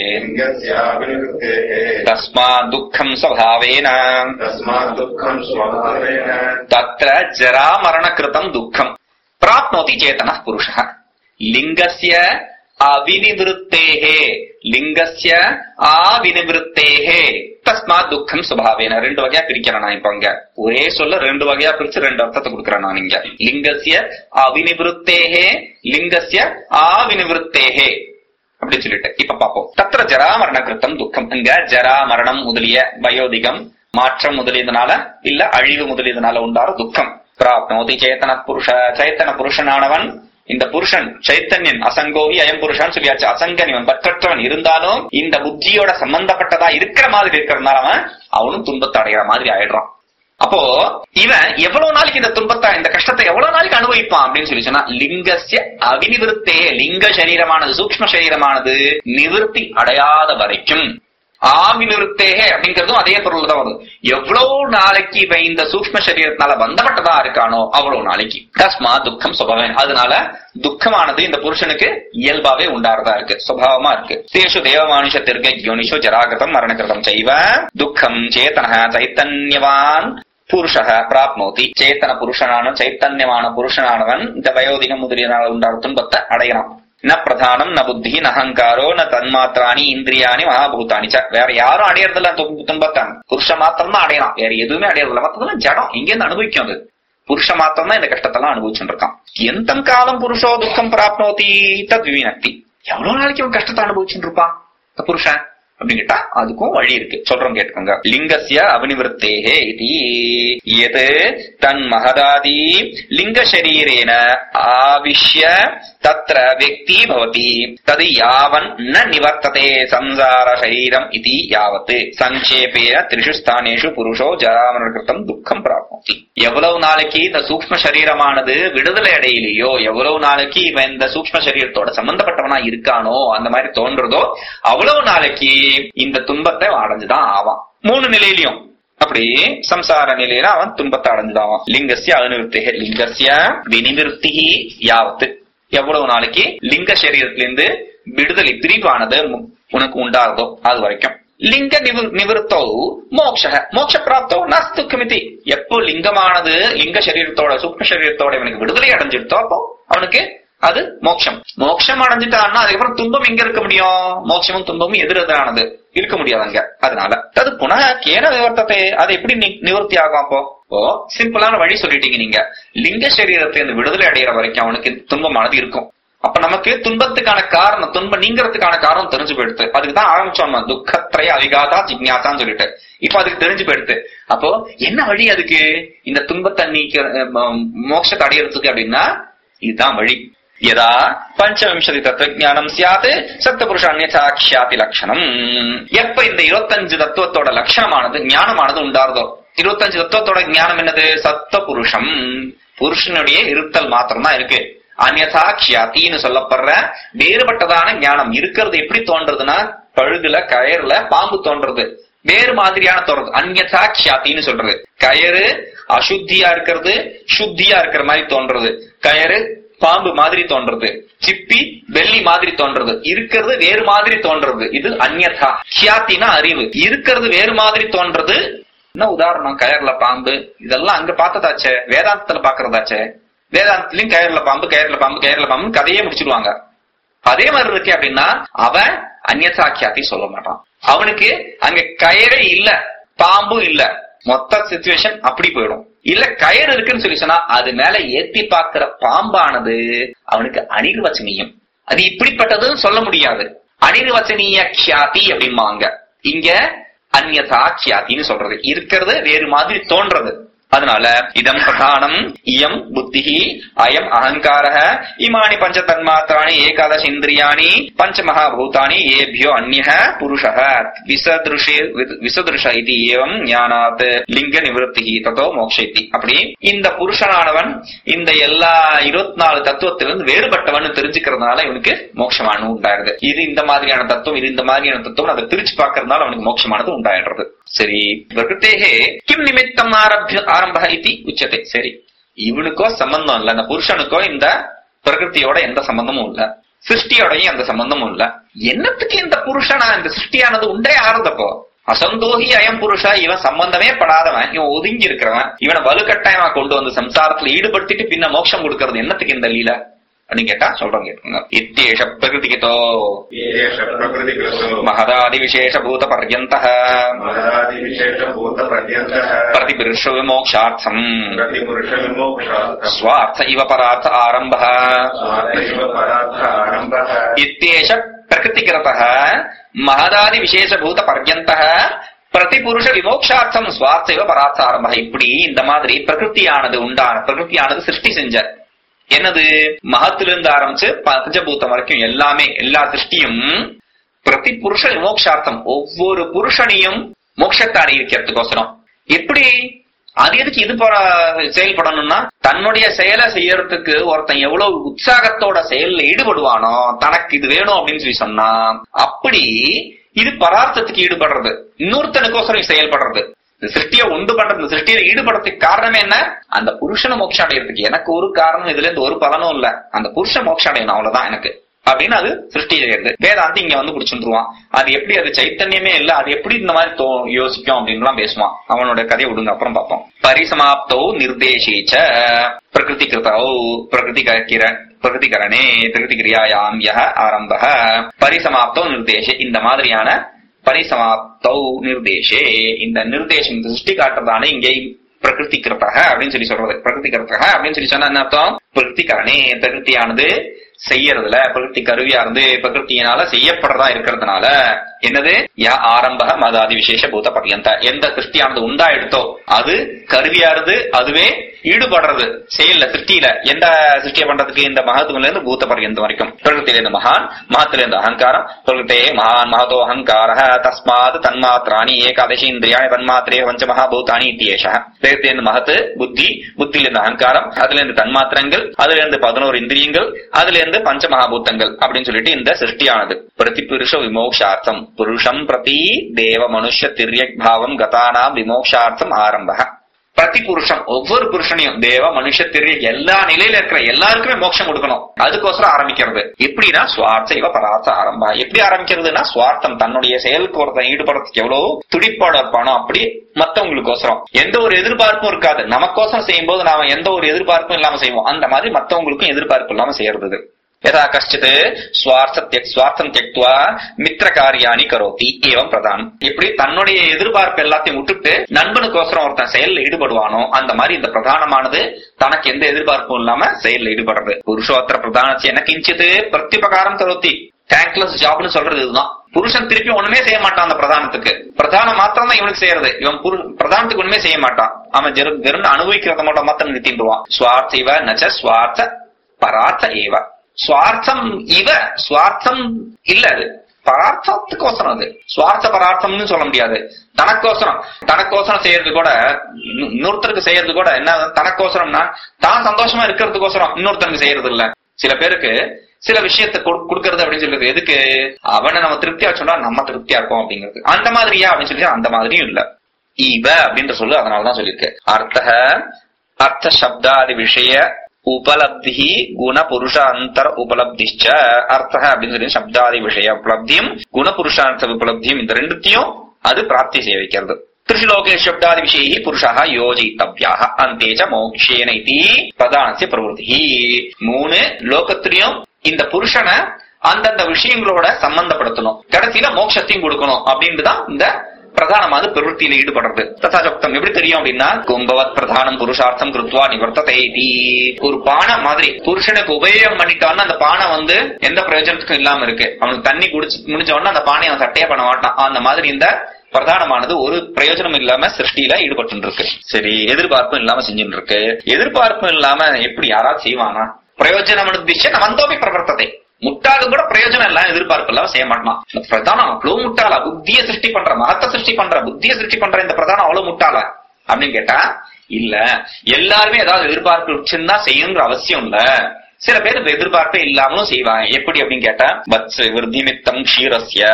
लिङ्गस्याभिनिवृत्तेः तस्मात् दुःखम् स्वभावेन तस्मात् दुःखम् स्वभावेन तत्र जरामरणकृतम् दुःखम् प्राप्नोति चेतनः पुरुषः लिङ्गस्य அவினிவிருத்தேகே லிங்கஸ்ய ஆவினிவிருத்தேகே தஸ்மாத் துக்கம் சுபாவேன ரெண்டு வகையா பிரிக்கிறேன் நான் இப்ப அங்க ஒரே சொல்ல ரெண்டு வகையா பிரிச்சு ரெண்டு அர்த்தத்தை கொடுக்கிறேன் நான் இங்க லிங்கஸ்ய அவினிவிருத்தேகே லிங்கஸ்ய ஆவினிவிருத்தேகே அப்படின்னு சொல்லிட்டு இப்ப பாப்போம் தத்திர ஜரா மரண கிருத்தம் துக்கம் இங்க ஜரா மரணம் முதலிய வயோதிகம் மாற்றம் முதலியதுனால இல்ல அழிவு முதலியதுனால உண்டார துக்கம் பிராப்னோதி சேத்தன புருஷ சேத்தன புருஷனானவன் இந்த புருஷன் சைத்தன்யன் அசங்கோவி அயம் புருஷன் சொல்லியாச்சு அசங்கன் இவன் பற்றற்றவன் இருந்தாலும் இந்த புத்தியோட சம்பந்தப்பட்டதா இருக்கிற மாதிரி இருக்கிறதுனால அவன் அவனும் துன்பத்தை அடைகிற மாதிரி ஆயிடுறான் அப்போ இவன் எவ்வளவு நாளைக்கு இந்த துன்பத்தை இந்த கஷ்டத்தை எவ்வளவு நாளைக்கு அனுபவிப்பான் அப்படின்னு சொல்லி சொன்னா லிங்கசிய அவினிவிருத்தே லிங்க சரீரமானது சூக்ம சரீரமானது நிவிருத்தி அடையாத வரைக்கும் ஆவினிருத்தேகே அப்படிங்கறதும் அதே பொருள் தான் வரும் எவ்வளவு நாளைக்கு இவன் இந்த சூக்ம சரீரத்தினால பந்தப்பட்டதா இருக்கானோ அவ்வளவு நாளைக்கு தஸ்மா துக்கம் சுபவன் அதனால துக்கமானது இந்த புருஷனுக்கு இயல்பாவே உண்டாறதா இருக்கு சுபாவமா இருக்கு தேஷு தேவமானுஷத்திற்கு யோனிஷு ஜராகிருதம் மரணகிருதம் செய்வ துக்கம் சேத்தன சைத்தன்யவான் புருஷக பிராப்னோதி சேத்தன புருஷனான சைத்தன்யமான புருஷனானவன் இந்த வயோதிகம் முதலியனால உண்டான துன்பத்தை அடையலாம் ந பிரதானம் ந புத்தி ந அகங்காரோ ந தன்மாத்திராணி இந்திரியாணி மகாபூதானி ச வேற யாரும் அடையறதில்ல துன்ப- துன்பத்தான் புருஷ மாத்திரம் தான் அடையலாம் வேற எதுவுமே அடையறதில்ல மத்ததெல்லாம் ஜடம் இங்க இருந்து அனுபவிக்கும் அது புருஷ மாத்திரம் தான் இந்த கஷ்டத்தெல்லாம் அனுபவிச்சுட்டு இருக்கான் எந்தம் காலம் புருஷோ துக்கம் பிராப்னோதி தத் விவினக்தி எவ்வளவு நாளைக்கு அவன் கஷ்டத்தை அனுபவிச்சுட்டு இருப்பான் இந்த புருஷன் அப்படின்னு கேட்டா அதுக்கும் வழி இருக்கு சொல்றோம் கேட்டுக்கோங்க லிங்கஸ்ய அவினிவருத்தேகே இது எது தன் மகதாதி லிங்க சரீரேன ஆவிஷ்ய தத்ர व्यक्ति भवति तद् यावन् न निवर्तते संसार शरीरम् इति यावत् சங்கேபேன திரிஷு ஸ்தானேஷு புருஷோ ஜராமரணகிருத்தம் துக்கம் பிராப்னோதி எவ்வளவு நாளைக்கு இந்த சூக்ம சரீரமானது விடுதலை அடையிலையோ எவ்வளவு நாளைக்கு இவன் இந்த சூக்ம சரீரத்தோட சம்பந்தப்பட்டவனா இருக்கானோ அந்த மாதிரி தோன்றதோ அவ்வளவு நாளைக்கு இந்த துன்பத்தை அடைஞ்சுதான் ஆவான் மூணு நிலையிலையும் அப்படி சம்சார நிலையில அவன் துன்பத்தை அடைஞ்சுதான் லிங்கஸ்ய அனுவிருத்தி லிங்கஸ்ய வினிவிருத்தி யாவத்து எவ்வளவு நாளைக்கு லிங்க சரீரத்திலிருந்து விடுதலை பிரிவானது மு- உனக்கு உண்டாகுதோ அது வரைக்கும் லிங்க நிவு நிவிருத்தோ மோக்ஷ மோட்ச பிராப்தோ நாஸ்துக்கமிதி எப்போ லிங்கமானது லிங்க சரீரத்தோட சூக்ம சரீரத்தோட இவனுக்கு விடுதலை அடைஞ்சிருத்தோ அப்போ அவனுக்கு அது மோட்சம் மோட்சம் அடைஞ்சிட்டான்னா அதுக்கப்புறம் துன்பம் எங்க இருக்க முடியும் மோட்சமும் துன்பமும் எதிரெதிரானது இருக்க முடியாது அங்க அதனால அது புனः கேன நிவர்த்தத்தை அது எப்படி நி- நிவர்த்தி ஆகும் அப்போ ஓ சிம்பிளான வழி சொல்லிட்டீங்க நீங்க லிங்க சரீரத்தை இந்த விடுதலை அடைகிற வரைக்கும் அவனுக்கு துன்பமானது இருக்கும் அப்ப நமக்கு துன்பத்துக்கான காரணம் துன்பம் நீங்கிறதுக்கான காரணம் தெரிஞ்சு போயிடுது அதுக்கு தான் ஆரம்பிச்சோம் நம்ம துக்கத்திரைய அவிகாதா ஜிக்ஞாசான்னு சொல்லிட்டு இப்ப அதுக்கு தெரிஞ்சு போயிடுது அப்போ என்ன வழி அதுக்கு இந்த துன்பத்தை நீக்க அஹ், மோட்சத்தை அடையறதுக்கு அப்படின்னா இதுதான் வழி யதா பஞ்சவிம்சதி தத்துவஞானம் சியாத் சத்தபுருஷ அந்நியாட்சியாதி லட்சணம் எப்ப இந்த இருபத்தஞ்சு தத்துவத்தோட லட்சணமானது ஞானமானது உண்டாருதோ இருபத்தஞ்சு தத்துவத்தோட ஞானம் என்னது சத்த புருஷம் புருஷனுடைய இருத்தல் மாத்திரம் தான் இருக்கு அந்யதா கியாத்தின்னு சொல்லப்படுற வேறுபட்டதான ஞானம் இருக்கிறது எப்படி தோன்றதுன்னா பழுதுல கயறுல பாம்பு தோன்றது வேறு மாதிரியான தோன்றது அந்யதா கியாத்தின்னு சொல்றது கயறு அசுத்தியா இருக்கிறது சுத்தியா இருக்கிற மாதிரி தோன்றது கயறு பாம்பு மாதிரி தோன்றது சிப்பி வெள்ளி மாதிரி தோன்றது இருக்கிறது வேறு மாதிரி தோன்றது இது அந்யதா கியாத்தினா அறிவு இருக்கிறது வேறு மாதிரி தோன்றது என்ன உதாரணம் கயர்ல பாம்பு இதெல்லாம் அங்க பார்த்ததாச்சே வேதாந்தத்துல பாக்குறதாச்சே வேதாந்தத்திலயும் கயர்ல பாம்பு கயர்ல பாம்பு கயர்ல பாம்பு கதையே முடிச்சிடுவாங்க அதே மாதிரி இருக்கு அப்படின்னா அவன் அந்நியதா கியாத்தி சொல்ல மாட்டான் அவனுக்கு அங்க கயறே இல்ல பாம்பும் இல்ல மொத்த சுச்சுவேஷன் அப்படி போயிடும் இல்ல கயிறு இருக்குன்னு சொல்லி சொன்னா அது மேல ஏத்தி பாக்குற பாம்பானது அவனுக்கு அனிர்வச்சனீயம் அது இப்படிப்பட்டதுன்னு சொல்ல முடியாது அனிர்வச்சனீய கியாதி அப்படிம்பாங்க இங்க அந்யதா கியாத்தின்னு சொல்றது இருக்கிறது வேறு மாதிரி தோன்றது அதனால இதம் பிரதானம் இயம் புத்தி அயம் அகங்கார இமானி பஞ்ச தன்மாத்திராணி ஏகாதச இந்திரியாணி பஞ்ச மகாபூதானி ஏபியோ அந்நிய புருஷ விசதுஷே விசதுஷ இது ஏவம் ஞானாத் லிங்க நிவர்த்தி தத்தோ மோக்ஷ இதி அப்படி இந்த புருஷனானவன் இந்த எல்லா இருபத்தி நாலு தத்துவத்திலிருந்து வேறுபட்டவன் தெரிஞ்சுக்கிறதுனால இவனுக்கு மோட்சமானது உண்டாயிருது இது இந்த மாதிரியான தத்துவம் இது இந்த மாதிரியான தத்துவம் அதை பிரிச்சு பார்க்கறதுனால அவனுக்கு மோட்சமானது உண்டாயிடுறது சரி பிரகிருத்தேகே கிம் நிமித்தம் ஆரம்பிய ஆரம்ப இது உச்சத்தை சரி இவனுக்கோ சம்பந்தம் இல்ல இந்த புருஷனுக்கோ இந்த பிரகிருத்தியோட எந்த சம்பந்தமும் இல்ல சிருஷ்டியோடையும் எந்த சம்பந்தமும் இல்ல என்னத்துக்கு இந்த புருஷனா இந்த சிருஷ்டியானது உண்டே ஆறுதப்போ அசந்தோகி அயம் புருஷா இவன் சம்பந்தமே படாதவன் இவன் ஒதுங்கி இருக்கிறவன் இவனை வலுக்கட்டாயமா கொண்டு வந்து சம்சாரத்துல ஈடுபடுத்திட்டு பின்ன மோட்சம் கொடுக்கறது என்னத்துக்கு இந்த லீல அப்படின்னு கேட்டா சொல்றோம் கேட்டுங்க இத்தேஷ பிரகிருதிகிதோ ஏஷ பிரகிருதிகிருதோ மகதாதி விசேஷ பூத பர்யந்த மகதாதிவிசேஷபூதபர்யन्तः பிரதிபிருஷ விமோக்ஷார்த்தம் प्रतिपुरुषविमोक्षार्थम् ஸ்வார்த்த இவ பரார்த்த ஆரம்ப स्वार्थैव परार्थ आरम्भः இத்தேஷ பிரகிருதிகிருத மகதாதி விசேஷ பூத பர்யந்த பிரதிபுருஷ விமோக்ஷார்த்தம் சுவார்த்த இவ பரார்த்த ஆரம்ப இப்படி இந்த மாதிரி பிரகிருத்தியானது உண்டான பிரகிருத்தியானது சிருஷ்டி செஞ்ச என்னது மகத்திலிருந்து ஆரம்பிச்சு பஞ்சபூதம் வரைக்கும் எல்லாமே எல்லா சிருஷ்டியும் பிரதி புருஷ விமோக்ஷார்த்தம் ஒவ்வொரு புருஷனையும் மோட்சத்தை அடைவிக்கிறதுக்கோசரம் எப்படி அது எதுக்கு இது ப- செயல்படணும்னா தன்னுடைய செயலை செய்யறதுக்கு ஒருத்தன் எவ்வளவு உற்சாகத்தோட செயல்ல ஈடுபடுவானோ தனக்கு இது வேணும் அப்படின்னு சொல்லி சொன்னா அப்படி இது பரார்த்தத்துக்கு ஈடுபடுறது இன்னொருத்தனுக்கோசரம் இது செயல்படுறது இந்த சிருஷ்டியை உண்டு பண்றது இந்த சிருஷ்டியில ஈடுபடுறதுக்கு காரணமே என்ன அந்த புருஷனை மோட்சம் அடையறதுக்கு எனக்கு ஒரு காரணம் இதுல இருந்து ஒரு பலனும் இல்ல அந்த புருஷன் மோட்சம் அடையணும் அவ்வளவுதான் எனக்கு அப்படின்னு அது சிருஷ்டி செய்யறது வேதாந்தி இங்க வந்து பிடிச்சிருவான் அது எப்படி அது சைத்தன்யமே இல்ல அது எப்படி இந்த மாதிரி தோ யோசிக்கும் அப்படின்லாம் பேசுவான் அவனோட கதையை விடுங்க அப்புறம் பார்ப்போம் பரிசமாப்தோ நிர்தேசேச்ச பிரகிருதி கிருதௌ பிரகிருதி கிர பிரகிருதிகரணே பிரகிருதி கிரியாயாம் யஹ ஆரம்ப பரிசமாப்தோ நிர்தேசே இந்த மாதிரியான பரிசமாப்தௌ நிர்தேசே இந்த நிர்தேசம் இந்த சிருஷ்டி காட்டுறதான இங்கே பிரகிருதி கிருத்தக அப்படின்னு சொல்லி சொல்றது பிரகிருதி கிருத்தக அப்படின்னு சொல்லி சொன்னா என்ன அர்த்தம் பிரகிருதி கரணே பிரகிருத்தியானது செய்யறதுல பிரகிருதி கருவியா இருந்து பிரகிருத்தியினால செய்யப்படுறதா இருக்கிறதுனால என்னது யா ஆரம்ப மதாதி விசேஷ பூத பர்யந்த எந்த சிருஷ்டியானது உண்டா எடுத்தோ அது கருவியா இருந்து அதுவே ஈடுபடுறது செயல்ல சிருஷ்டியில எந்த சிருஷ்டியை பண்றதுக்கு இந்த மகத்துவல இருந்து பூத பர்யந்தம் வரைக்கும் பிரகிருத்தில இருந்து மகான் மகத்துல இருந்து அகங்காரம் பிரகிருத்தே மகான் மகதோ அகங்கார தஸ்மாத் தன்மாத்திராணி ஏகாதசி இந்திரியாணி தன்மாத்திரே பஞ்ச மகாபூதானி இத்தியேஷ பிரகிருத்தில இருந்து மகத்து புத்தி புத்தியில இருந்து அகங்காரம் அதுல இருந்து தன்மாத்திரங்கள் அதுல இருந்து பதினோரு இந்திரியங்கள் அதுல இருந்து பஞ்ச மகாபூத்தங்கள் அப்படின்னு சொல்லிட்டு இந்த சிருஷ்டியானது பிரதி புருஷ விமோக்ஷார்த்தம் புருஷம் பிரதி தேவ மனுஷ திரியக் பாவம் கதானாம் விமோக்ஷார்த்தம் ஆரம்ப பிரதி புருஷம் ஒவ்வொரு புருஷனையும் தேவ மனுஷ திரிய எல்லா நிலையில இருக்கிற எல்லாருக்குமே மோட்சம் கொடுக்கணும் அதுக்கோசரம் ஆரம்பிக்கிறது எப்படின்னா சுவார்த்த இவ பரார்த்த ஆரம்பா எப்படி ஆரம்பிக்கிறதுனா சுவார்த்தம் தன்னுடைய செயலுக்கு ஒருத்தன் ஈடுபடுறதுக்கு எவ்வளவு துடிப்பாடு இருப்பானோ அப்படி மத்தவங்களுக்கோசரம் எந்த ஒரு எதிர்பார்ப்பும் இருக்காது நமக்கோசரம் செய்யும் போது நாம எந்த ஒரு எதிர்பார்ப்பும் இல்லாம செய்வோம் அந்த மாதிரி மத்தவங்களுக்கும் எதிர்பார்ப்பு இல்லாம செய்யறது இது. யதா கஷ்டித் சுவார்த்த தியக் சுவார்த்தம் தியக்துவா மித்திர காரியாணி கரோதி ஏவம் பிரதானம் இப்படி தன்னுடைய எதிர்பார்ப்பு எல்லாத்தையும் விட்டுட்டு நண்பனுக்கோசரம் ஒருத்தன் செயல்ல ஈடுபடுவானோ அந்த மாதிரி இந்த பிரதானமானது தனக்கு எந்த எதிர்பார்ப்பும் இல்லாம செயல்ல ஈடுபடுறது புருஷோத்தர பிரதானச்சு என்ன கிஞ்சித்து பிரத்யுபகாரம் கரோத்தி தேங்க்லெஸ் ஜாப்னு சொல்றது இதுதான் புருஷன் திருப்பி ஒண்ணுமே செய்ய மாட்டான் அந்த பிரதானத்துக்கு பிரதானம் மாத்திரம் தான் இவனுக்கு செய்யறது இவன் புரு- பிரதானத்துக்கு ஒண்ணுமே செய்ய மாட்டான் அவன் வெறும் வெறும் அனுபவிக்கிறத மட்டும் மாத்திரம் நிறுத்திடுவான் சுவார்த்த இவ நச்ச சுவார்த்த பரார்த்த ஏவ சுவார்த்தம் இவ சுவார்த்தம் இல்ல அது பரார்த்தத்துக்கோசரம் அது சுவார்த்த பரார்த்தம்னு சொல்ல முடியாது தனக்கோசரம் தனக்கோசரம் செய்யறது கூட இன்னொ- இன்னொருத்தருக்கு செய்யறது கூட என்ன தனக்கோசரம்னா தான் சந்தோஷமா இருக்கிறதுக்கோசரம் இன்னொருத்தருக்கு செய்யறது இல்ல சில பேருக்கு சில விஷயத்தை கொடு- கொடுக்கறது அப்படின்னு சொல்லுது எதுக்கு அவனை நம்ம திருப்தியா சொன்னா நம்ம திருப்தியா இருப்போம் அப்படிங்கிறது அந்த மாதிரியா அப்படின்னு சொல்லி அந்த மாதிரியும் இல்ல இவ அப்படின்ற சொல்லு அதனாலதான் சொல்லியிருக்கு அர்த்த அர்த்த சப்தாதி விஷய உபலப்தி குண புருஷ அந்தர உபலப்திச்ச அர்த்த அப்படின்னு சொல்லி சப்தாதி விஷய உபலப்தியும் குண புருஷார்த்த உபலப்தியும் இந்த ரெண்டுத்தையும் அது பிராப்தி செய்ய வைக்கிறது திருஷிலோகே சப்தாதி விஷயி புருஷா யோஜித்தவ்யாக அந்தேச்ச மோக்ஷேன இதி பிரதானசிய பிரவருத்தி மூணு லோகத்திலையும் இந்த புருஷனை அந்தந்த விஷயங்களோட சம்பந்தப்படுத்தணும் கடைசியில மோட்சத்தையும் கொடுக்கணும் அப்படின்ட்டு தான் இந்த பிரதானமானது பிரவருத்தியில ஈடுபடுறது ததாசப்தம் எப்படி தெரியும் அப்படின்னா கும்பவத் பிரதானம் புருஷார்த்தம் கிருத்வா நிவர்த்ததை இதி. ஒரு பானை மாதிரி புருஷனுக்கு உபயோகம் பண்ணிட்டான்னா அந்த பானை வந்து எந்த பிரயோஜனத்துக்கும் இல்லாம இருக்கு அவனுக்கு தண்ணி குடிச்சு முடிஞ்ச உடனே அந்த பானையை அவன் சட்டையா பண்ண மாட்டான் அந்த மாதிரி இந்த பிரதானமானது ஒரு பிரயோஜனம் இல்லாம சிருஷ்டியில ஈடுபட்டு இருக்கு சரி எதிர்பார்ப்பும் இல்லாம செஞ்சுட்டு இருக்கு எதிர்பார்ப்பும் இல்லாம எப்படி யாராவது செய்வானா பிரயோஜனம் அனுப்பிச்சு நவந்தோபி பிரவர்த்ததை முட்டாளு கூட பிரயோஜனம் எல்லாம் எதிர்பார்ப்பு இல்லாம செய்ய மாட்டான் இந்த பிரதானம் அவ்வளவு முட்டாளா புத்திய சிருஷ்டி பண்ற மகத்த சிருஷ்டி பண்ற புத்திய சிருஷ்டி பண்ற இந்த பிரதானம் அவ்வளவு முட்டாளா அப்படின்னு கேட்டா இல்ல எல்லாருமே ஏதாவது எதிர்பார்ப்பு வச்சிருந்தா செய்யணுங்கிற அவசியம் இல்ல சில பேர் இந்த எதிர்பார்ப்பே இல்லாமலும் செய்வாங்க எப்படி அப்படின்னு கேட்டா வத்ஸ் விருத்திமித்தம் க்ஷீரஸ்ய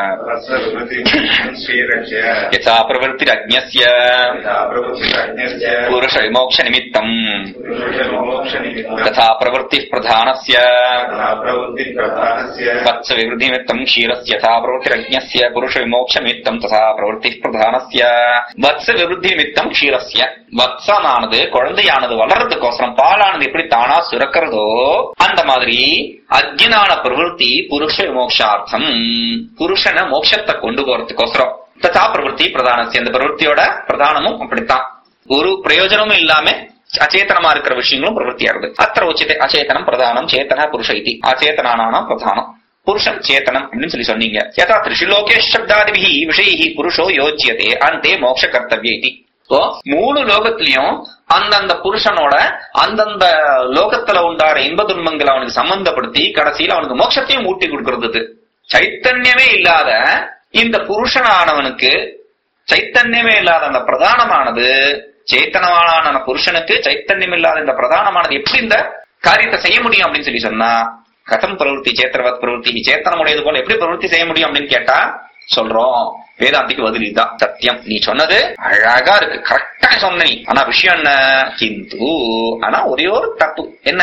श्रीरस्य யசா பிரவருத்தி அக்ஞஸ்ய प्रभुतिरज्ञस्य புருஷ விமோக்ஷ நிமித்தம் विमोक्षनिमित्तं तथा प्रवृत्तिः प्रधानस्य तथा प्रवृत्तिप्रधानस्य वत्स विवृद्धिनिमित्तम् क्षीरस्य यथा प्रवृत्तिरज्ञस्य पुरुषविमोक्षनिमित्तम् तथा प्रवृत्तिः பிரதானஸ்ய வத்ச விருத்தி நிமித்தம் க்ஷீரஸ்ய வத்சமானது குழந்தையானது வளர்றதுக்கோசரம் பாலானது எப்படி தானா சுரக்கிறதோ அந்த மாதிரி அஜ்ஞான பிரவருத்தி புருஷ விமோக்ஷார்த்தம் புருஷனை மோட்சத்தை கொண்டு போறதுக்கோசரம் ததா பிரவருத்தி பிரதானஸ்ய அந்த பிரவருத்தியோட பிரதானமும் அப்படித்தான் ஒரு பிரயோஜனமும் இல்லாம அச்சேதனமா இருக்கிற விஷயங்களும் பிரவருத்தியாகுது அத்திர உச்சிதே அச்சேதனம் பிரதானம் சேத்தன புருஷ இது அச்சேதனானாம் பிரதானம் புருஷம் சேத்தனம் அப்படின்னு சொல்லி சொன்னீங்க யதா திரிஷுலோகே சப்தாதிபிஹி விஷயி புருஷோ யோஜ்யதே அந்தே மோட்ச கர்த்தவிய இது இப்போ மூணு லோகத்திலயும் அந்தந்த புருஷனோட அந்தந்த லோகத்துல உண்டான இன்ப துன்பங்களை அவனுக்கு சம்பந்தப்படுத்தி கடைசியில அவனுக்கு மோட்சத்தையும் ஊட்டி கொடுக்கறது இது. சைத்தன்யமே இல்லாத இந்த புருஷனானவனுக்கு சைத்தன்யமே இல்லாத அந்த பிரதானமானது சேத்தனமான அந்த புருஷனுக்கு சைத்தன்யம் இல்லாத இந்த பிரதானமானது எப்படி இந்த காரியத்தை செய்ய முடியும் அப்படின்னு சொல்லி சொன்னா கதம் பிரவருத்தி சேத்திரவத் பிரவருத்தி சேத்தனம் உடையது போல எப்படி பிரவருத்தி செய்ய முடியும் அப்படின்னு கேட்டா சொல்றோம் வேதாந்திக்கு பதில் இதுதான் சத்தியம் நீ சொன்னது அழகா இருக்கு கரெக்டா சொன்ன நீ ஆனா விஷயம் என்ன கிந்து ஆனா ஒரே ஒரு தப்பு என்ன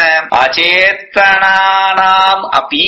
அச்சேத்தனானாம் அப்பி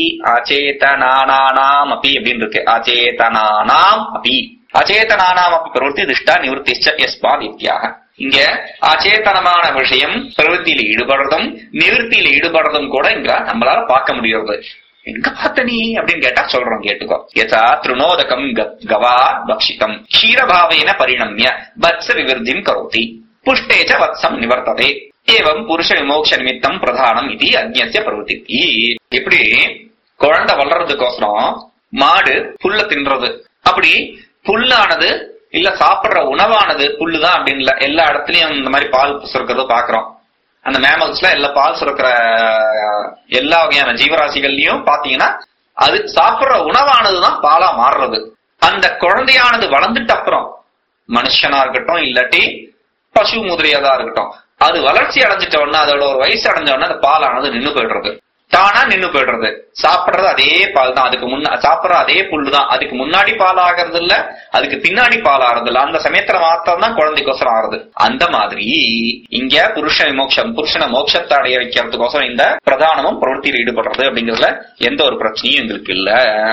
அச்சேதனானாம் அப்பி அப்படின்னு இருக்கு அச்சேதனானாம் அப்பி அச்சேதனானாம் அப்பி பிரவருத்தி திஷ்டா நிவர்த்திச்ச எஸ்மாத் இத்தியாக இங்க அச்சேதனமான விஷயம் பிரவருத்தியில ஈடுபடுறதும் நிவர்த்தியில ஈடுபடுறதும் கூட இங்க நம்மளால பார்க்க முடியாது எங்க பார்த்த நீ அப்படின்னு கேட்டா சொல்றோம் கேட்டுக்கோ யதா திருணோதகம் க- கவா பக்ஷிதம் க்ஷீரபாவேன பரிணம்ய வத்ச விவருத்திம் கரோதி புஷ்டேச்ச வத்சம் நிவர்த்ததே ஏவம் புருஷ விமோக்ஷ நிமித்தம் பிரதானம் இது அக்ஞஸ்ய பிரவருத்தி இப்படி குழந்தை வளர்றதுக்கோசரம் மாடு புல்ல தின்றது அப்படி புல்லானது இல்ல சாப்பிடுற உணவானது புல்லுதான் அப்படின்னு இல்ல எல்லா இடத்துலயும் இந்த மாதிரி பால் சுரக்கிறத பாக்குறோம் அந்த மேமல்ஸ்ல எல்லா பால் சுரக்கிற அஹ், எல்லா வகையான ஜீவராசிகள்லயும் பாத்தீங்கன்னா அது சாப்பிடுற உணவானதுதான் பாலா மாறுறது அந்த குழந்தையானது வளர்ந்துட்ட அப்புறம் மனுஷனா இருக்கட்டும் இல்லாட்டி பசு முதலியதா இருக்கட்டும் அது வளர்ச்சி அடைஞ்சிட்ட உடனே அதோட ஒரு வயசு அடைஞ்ச உடனே அந்த பாலானது நின்னு போயிடுறது தானா நின்னு போயிடுறது சாப்பிடுறது அதே பால் தான் அதுக்கு முன்ன சாப்பிடுற அதே புல்லு தான் அதுக்கு முன்னாடி பால் ஆகிறது இல்ல அதுக்கு பின்னாடி பால் ஆறது இல்ல அந்த சமயத்துல மாத்திரம் தான் குழந்தைக்கோசரம் ஆறுது அந்த மாதிரி இங்க புருஷ மோட்சம் புருஷனை மோட்சத்தை அடைய வைக்கிறதுக்கோசரம் இந்த பிரதானமும் பிரவൃத்தியில் ஈடுபடுறது அப்படிங்கறதுல எந்த ஒரு பிரச்சனையும் எங்களுக்கு இல்ல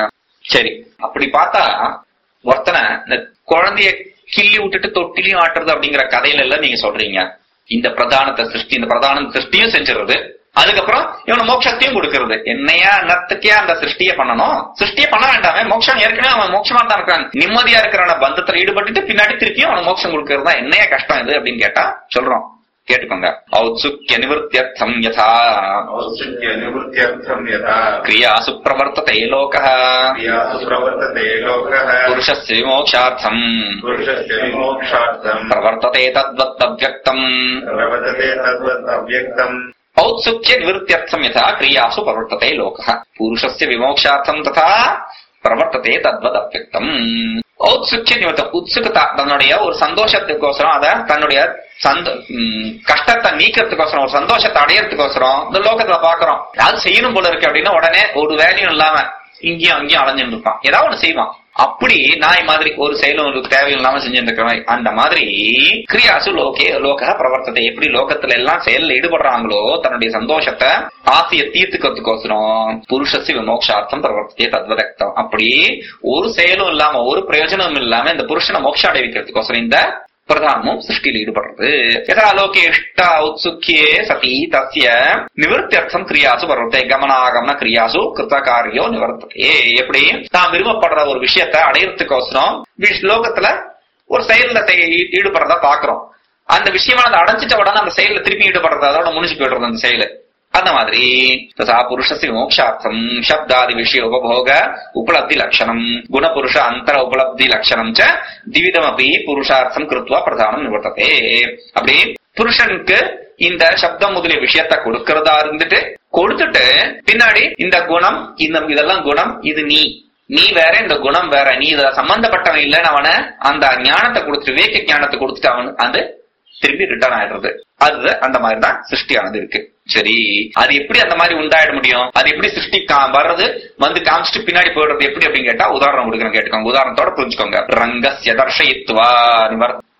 சரி அப்படி பார்த்தா ஒருத்தனை இந்த குழந்தைய கிள்ளி விட்டுட்டு தொட்டிலையும் ஆட்டுறது அப்படிங்கிற கதையில எல்லாம் நீங்க சொல்றீங்க இந்த பிரதானத்தை சிருஷ்டி இந்த பிரதான சிருஷ்டியும் செஞ்சிருது அதுக்கப்புறம் இவனை மோட்சத்தையும் கொடுக்கறது என்னையா அன்னத்துக்கே அந்த சிருஷ்டியை பண்ணணும் சிருஷ்டியை பண்ண வேண்டாமே மோட்சம் ஏற்கனவே அவன் மோட்சமா தான் இருக்கான் நிம்மதியா இருக்கிற பந்தத்துல ஈடுபட்டுட்டு பின்னாடி திருப்பியும் அவனை மோட்சம் கொடுக்கறது தான் என்னையா கஷ்டம் இது அப்படின்னு கேட்டா சொல்றோம் கேட்டுக்கோங்க ஔத்சுக்கிய நிவர்த்தியர்த்தம் யதா औत्सुक्य निवृत्त्यर्थम् यथा கிரியாசு பிரவர்த்ததே லோகः क्रियासु प्रवर्तते लोकः புருஷஸ்ய விமோக்ஷார்த்தம் पुरुषस्य विमोक्षार्थम् பிரவர்த்ததே தத்வத் அவ்யக்தம் प्रवर्तते तद्वत् अव्यक्तम् औत्सुक्य निवृत्त्यर्थम यथा क्रियासु प्रवर्तते लोकः पुरुषस्य विमोक्षार्थम तथा பிரவர்த்ததே தத்வத் அவ்யக்தம் ஔத்சுக்கிய நிமித்தம் உத்சுகதா தன்னுடைய ஒரு சந்தோஷத்துக்கோசரம் அத தன்னுடைய சந்த ம், கஷ்டத்தை நீக்கிறதுக்கோசரம் ஒரு சந்தோஷத்தை அடையறதுக்கோசரம் இந்த லோகத்துல பாக்குறோம் ஏதாவது செய்யணும் போல இருக்கு அப்படின்னா உடனே ஒரு வேலையும் இல்லாம இங்கேயும் அங்கேயும் அலைஞ்சுட்டு இருப்பான் ஏதாவது ஒண்ணு செய்வான் அப்படி நாய் மாதிரி ஒரு செயலும் ஒரு தேவையில்லாம செஞ்சுட்டு இருக்கிற மாதிரி அந்த மாதிரி கிரியாசு லோகே லோக பிரவர்த்தத்தை எப்படி லோகத்துல எல்லாம் செயல்ல ஈடுபடுறாங்களோ தன்னுடைய சந்தோஷத்தை ஆசையை தீர்த்துக்கிறதுக்கோசரம் புருஷசி விமோக்ஷார்த்தம் பிரவர்த்தத்தை தத்வதக்தம் அப்படி ஒரு செயலும் இல்லாம ஒரு பிரயோஜனமும் இல்லாம இந்த புருஷனை மோட்சம் அடைவிக்கிறதுக்கோசரம் இந்த பிரதானமும் சிருஷ்டியில் ஈடுபடுறது யதா லோகே இஷ்ட ஔத்சுக்கியே சதி தஸ்ய நிவர்த்தியர்த்தம் கிரியாசு பர்வத்தை கமனாகமன கிரியாசு கிருத்த காரியோ நிவர்த்ததே எப்படி தான் விரும்பப்படுற ஒரு விஷயத்தை அடையறதுக்கோசரம் விஷ்- லோகத்துல ஒரு செயல்ல செய்- ஈ- ஈடுபடுறதா பாக்குறோம் அந்த விஷயமானது அடைஞ்சிட்ட உடனே அந்த செயல்ல திருப்பி ஈடுபடுறது அதோட முடிஞ்சு போயிடுறது அந்த செயலு அந்த மாதிரி ததா புருஷஸ்ய மோக்ஷார்த்தம் சப்தாதி விஷய உபபோக உபலப்தி லட்சணம் குணபுருஷ அந்தர உபலப்தி லட்சணம் ச திவிதமபி புருஷார்த்தம் கிருத்வா பிரதானம் நிவர்த்ததே அப்படி புருஷனுக்கு இந்த சப்தம் முதலிய விஷயத்த கொடுக்கறதா இருந்துட்டு கொடுத்துட்டு பின்னாடி இந்த குணம் இந்த இதெல்லாம் குணம் இது நீ நீ வேற இந்த குணம் வேற நீ இதுல சம்பந்தப்பட்டவன் இல்லைன்னு அவனை அந்த ஞானத்தை கொடுத்துட்டு விவேக ஞானத்தை கொடுத்துட்டு அவன் அது திரும்பி ரிட்டர்ன் ஆயிடுறது அது அந்த மாதிரி தான் சிருஷ்டியானது இருக்கு சரி அது எப்படி அந்த மாதிரி உண்டாயிட முடியும் அது எப்படி சிருஷ்டி கா- வர்றது வந்து காமிச்சிட்டு பின்னாடி போயிடுறது எப்படி அப்படின்னு கேட்டா உதாரணம் கொடுக்குறேன் கேட்டுக்கோங்க உதாரணத்தோட புரிஞ்சுக்கோங்க ரங்கஸ்ய தர்ஷயித்வா நிவர்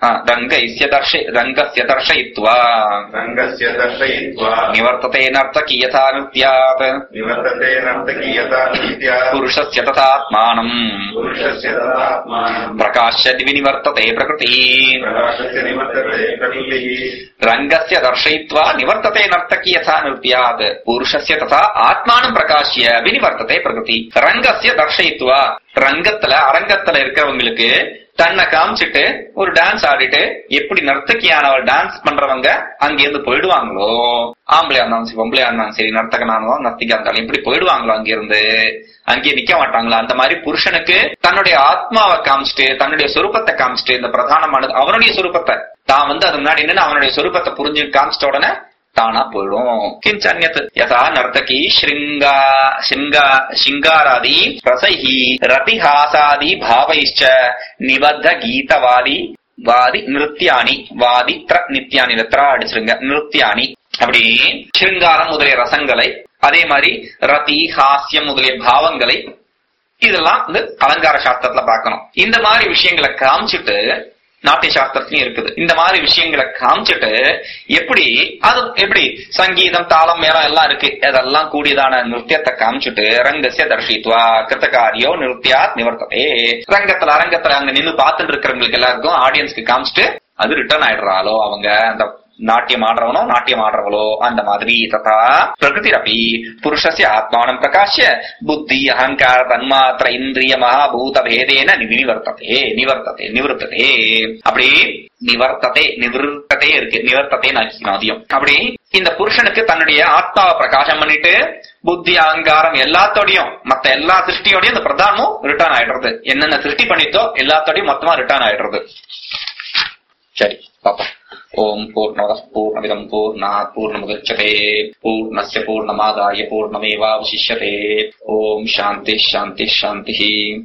रङ्गैस्य दर्श रङ्गस्य दर्शयित्वा रङ्गस्य दर्शयित्वा निवर्तते नर्तकी यथा नृत्यात् निवर्तते नर्तकी यथा नित्या पुरुषस्य तथात्मानम् पुरुषस्य तथात्मानम् प्रकाश्य विनिवर्तते प्रकृतिः प्रकाशस्य निवर्तते प्रकृतिः रङ्गस्य दर्शयित्वा निवर्तते नर्तकी यथा नृत्यात् पुरुषस्य तथा ஆத்மானம் பிரகாசிய வினிவர்த்தத்தை பிரகிருதி ரங்கசிய தர்ஷயித்துவா ரங்கத்துல அரங்கத்துல இருக்கிறவங்களுக்கு தன்னை காமிச்சிட்டு ஒரு டான்ஸ் ஆடிட்டு எப்படி நர்த்தகியானவர் டான்ஸ் பண்றவங்க அங்கிருந்து போயிடுவாங்களோ ஆம்பளையா இருந்தாலும் சரி பொம்பளையா இருந்தாலும் சரி நர்த்தகனாலும் நர்த்திகா இருந்தாலும் இப்படி போயிடுவாங்களோ அங்கிருந்து அங்கேயே நிக்க மாட்டாங்களா அந்த மாதிரி புருஷனுக்கு தன்னுடைய ஆத்மாவை காமிச்சிட்டு தன்னுடைய சொரூபத்தை காமிச்சிட்டு இந்த பிரதானமானது அவனுடைய சொரூபத்தை தான் வந்து அது முன்னாடி நின்று அவனுடைய சொரூபத்தை புரிஞ்சு காமிச்சிட்ட உடனே தானா போயிடும் கிஞ்சன்யத் யதா நர்த்தகி ஸ்ருங்கா சிங்கா சிங்காராதி ரசைஹி ரதிஹாசாதி பாவைச்ச நிபத்த கீதவாதி வாதி நிருத்தியானி வாதி த்ர நித்யானி த்ரா அடிச்சிருங்க நிருத்தியானி அப்படி சிருங்காரம் முதலிய ரசங்களை அதே மாதிரி ரதி ஹாஸ்யம் முதலிய பாவங்களை இதெல்லாம் வந்து அலங்கார சாஸ்திரத்துல பார்க்கணும் இந்த மாதிரி விஷயங்களை காமிச்சிட்டு நாட்டிய சாஸ்திரத்திலயும் இருக்குது இந்த மாதிரி விஷயங்களை காமிச்சிட்டு எப்படி அது எப்படி சங்கீதம் தாளம் மேளம் எல்லாம் இருக்கு அதெல்லாம் கூடியதான நிருத்தியத்தை காமிச்சிட்டு ரங்கசிய தர்ஷித்வா கிருத்தகாரியோ நிருத்தியாத் நிவர்த்ததே ரங்கத்துல அரங்கத்துல அங்க நின்னு பார்த்துட்டு இருக்கிறவங்களுக்கு எல்லாருக்கும் ஆடியன்ஸ்க்கு காமிச்சிட்டு அது ரிட்டர்ன் ஆயிடுறாளோ அவங்க அந்த நாட்டியம் ஆடுறவனோ நாட்டியம் ஆடுறவளோ அந்த மாதிரி ததா பிரகிருதிரபி புருஷஸ்ய ஆத்மானம் பிரகாஷ்ய புத்தி அகங்கார தன்மாத்திர இந்திரிய மகாபூத பேதேன நிவர்த்ததே நிவர்த்ததே நிவர்த்ததே அப்படி நிவர்த்ததே நிவர்த்ததே இருக்கு நிவர்த்ததே அதிகம் அப்படி இந்த புருஷனுக்கு தன்னுடைய ஆத்மாவை பிரகாசம் பண்ணிட்டு புத்தி அகங்காரம் எல்லாத்தோடையும் மத்த எல்லா சிருஷ்டியோடையும் இந்த பிரதானமும் ரிட்டர்ன் ஆயிடுறது என்னென்ன சிருஷ்டி பண்ணிட்டோ எல்லாத்தோடையும் மொத்தமா ரிட்டர்ன் ஆயிடுறது சரி பாப்போம் ஓம் பூர்ணமத பூர்ணமிதம் பூர்ணாத் பூர்ணமுதச்சதே பூர்ணஸ்ய பூர்ணமாதாய பூர்ணமேவாவசிஷ்யதே ஓம் சாந்தி சாந்தி சாந்தி